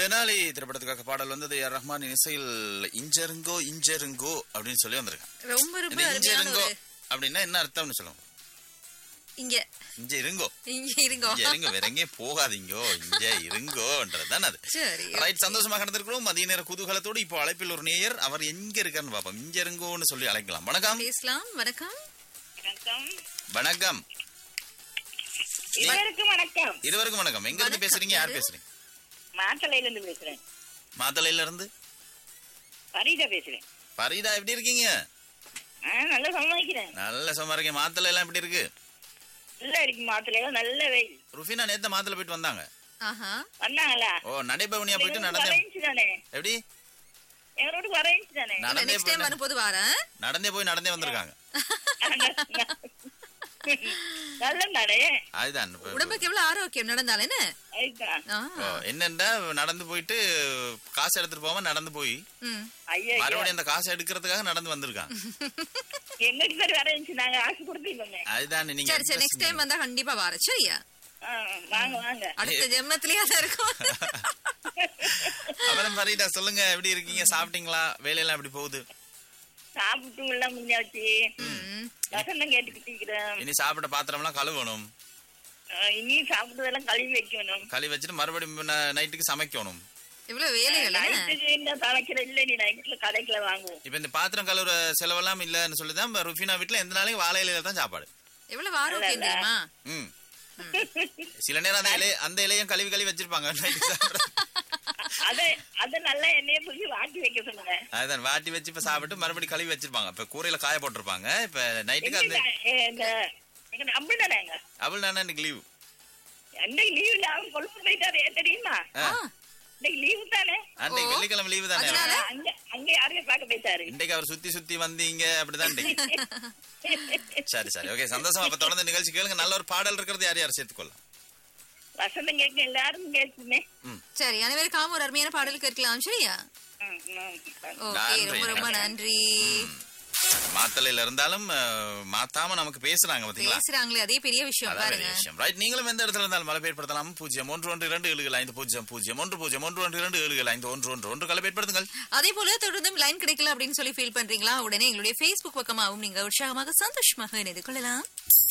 தெனாலி திரைப்படத்துக்காக பாடல் வந்தது ஏஆர் ரஹ்மான் இசையில் இஞ்சருங்கோ இஞ்சருங்கோ அப்படின்னு சொல்லி வந்திருக்கான் ரொம்ப ரொம்ப இந்த அருமையான இஞ்சருங்கோ ஒரு அப்படின்னா என்ன அர்த்தம்னு சொல்லுவோம் இங்க இஞ்ச இருங்கோ இங்க இருங்கோ இங்க இருங்க வேற எங்கேயும் போகாதீங்கோ இங்க இருங்கோன்றதுதான் அது சரி ரைட் சந்தோஷமாக நடந்திருக்கிறோம் மதிய நேர குதூகலத்தோடு இப்போ அழைப்பில் ஒரு நேயர் அவர் எங்க இருக்காருன்னு பாப்போம் இங்க இருங்கோன்னு சொல்லி அழைக்கலாம் வணக்கம் பேசலாம் வணக்கம் வணக்கம் வணக்கம் இருவருக்கும் வணக்கம் இருவருக்கும் வணக்கம் எங்க இருந்து வணக்கம். பேசுறீங்க யார் பேசுறீங்க மாத்தளையில இருந்து பேசுறேன் மாத்தளையில இருந்து பரீதா பேசுறேன் பரீதா எப்படி இருக்கீங்க ஆ நல்லா சமாளிக்கிறேன் நல்ல சும்மா இருக்கேன் மாத்தளை எல்லாம் எப்படி இருக்கு நல்லா இருக்கு மாத்தளையில நல்ல வெயில் ருஃபினா நேத்த மாத்தளை போயிட்டு வந்தாங்க ஆஹா வந்தாங்களா ஓ நடைபவனியா போயிட்டு நடந்தே வரைஞ்சு தானே எப்படி என் ரோட்டுக்கு வரைஞ்சு தானே இல்ல நடந்தே நெக்ஸ்ட் டைம் போய் வரும்போது வரேன் நடந்தே போய் நடந்தே வந்திருக்காங்க நல்ல நடே அதுதான் இப்ப- உடம்புக்கு எவ்வளவு ஆரோக்கியம் நடந்தால் என்ன அதுதான் ஆ, ஓ, என்னன்னா நடந்து போயிட்டு காசு எடுத்துட்டு போகாம நடந்து போய் ம். ஐயா மறுபடியும் அந்த காசை எடுக்கிறதுக்காக நடந்து வந்திருக்காங்க எங்களுக்கு பேர் வரைஞ்சு நாங்க ஆசை கொடுத்தீங்க அதுதான் நீங்க சரி சரி நெக்ஸ்ட் டைம் வந்தா கண்டிப்பா வரேன் சரியா வாங்க வாங்க அடுத்த ஜென்மத்திலேயே தான் இருக்கும் அப்புறம் பரீதா சொல்லுங்க எப்படி இருக்கீங்க சாப்பிட்டீங்களா வேலையெல்லாம் எப்படி போகுது சாப்பிட்டு எல்லாம் முடிஞ்சாச்சு ம். வசந்தம் கேட்டுக்கிட்டு இருக்கிறேன் இனி சாப்பிட்ட பாத்திரம்லாம் கழுவணும் ஆ, இனி சாப்பிட்டதெல்லாம் கழுவி வைக்கணும் கழுவி வச்சுட்டு மறுபடியும் ந- நைட்டுக்கு சமைக்கணும் இவ்வளவு வேலைகள் என்ன? நைட்டுக்கு இந்த சமைக்கிற இல்ல நீ நைட்ல கடைக்குள்ள வாங்குவோம் இப்ப இந்த பாத்திரம் கழுவுற செலவெல்லாம் இல்லன்னு சொல்லிதான் இப்ப ருஃபினா வீட்டுல எந்த நாளைக்கு வாழை இலையில தான் சாப்பாடு எவ்வளவு ஆரோக்கியம் தெரியுமா ம் சில நேரம் அந்த இலைய அந்த இலையும் கழுவி கழுவி வச்சிருப்பாங்க நைட்டு சாப்பிட அத அத நல்லா எண்ணெயை புரிஞ்சு வாட்டி வைக்க சொல்லுங்க அதுதான் வாட்டி வச்சு இப்ப சாப்பிட்டு மறுபடியும் கழுவி வச்சிருப்பாங்க இப்ப கூரையில காய போட்டிருப்பாங்க இப்ப நைட்டுக்கு அந்த எங்க, ஏ, இந்த எங்க நம்பி தானேங்க அவள் நானே இன்னைக்கு லீவ் அன்னைக்கு லீவ் இல்ல அவன் கொழும்பு போயிட்டாரு ஏன் தெரியுமா ஆ, இன்னைக்கு லீவு தானே அன்னைக்கு ஓ. வெள்ளிக்கிழமை லீவு தானே அதனால? அங்க அங்க யாரையும் பார்க்க போயிட்டாரு இன்னைக்கு அவர் சுத்தி சுத்தி வந்தீங்க அப்படிதான் இன்னைக்கு சரி சரி ஓகே சந்தோஷம் அப்ப தொடர்ந்து நிகழ்ச்சி கேளுங்க நல்ல ஒரு பாடல் இருக்கிறது யார் யார் சேர்த்துக்கொள்ளலாம் வசந்தம் கேட்க எல்லாரும் கேட்குமே சரி அனைவருக்காம ஒரு அருமையான பாடல் கேட்கலாம் சரியா ம், ம். ஓகே நன்றி. ரொம்ப ரொம்ப நன்றி மாத்தலையில இருந்தாலும் அஹ், மாத்தாம நமக்கு பேசுறாங்க பாத்தீங்களா பேசுறாங்களே அதே பெரிய விஷயம் அதான் பெரிய பாருங்க விஷயம் ரைட் நீங்களும் எந்த இடத்துல இருந்தாலும் மழை ஏற்படுத்தலாம் பூஜ்ஜியம் ஒன்று ஒன்று இரண்டு ஏழுகள் ஐந்து பூஜ்ஜியம் பூஜ்ஜியம் ஒன்று பூஜ்ஜியம் ஒன்று ஒன்று இரண்டு ஏழுகள் ஐந்து ஒன்று ஒன்று ஒன்று கலை ஏற்படுத்துங்கள் அதே போல தொடர்ந்தும் லைன் கிடைக்கல அப்படின்னு சொல்லி ஃபீல் பண்றீங்களா உடனே எங்களுடைய Facebook பக்கமாகவும் நீங்க உற்சாகமாக சந்தோஷமாக இணைந்து கொள்ளலாம்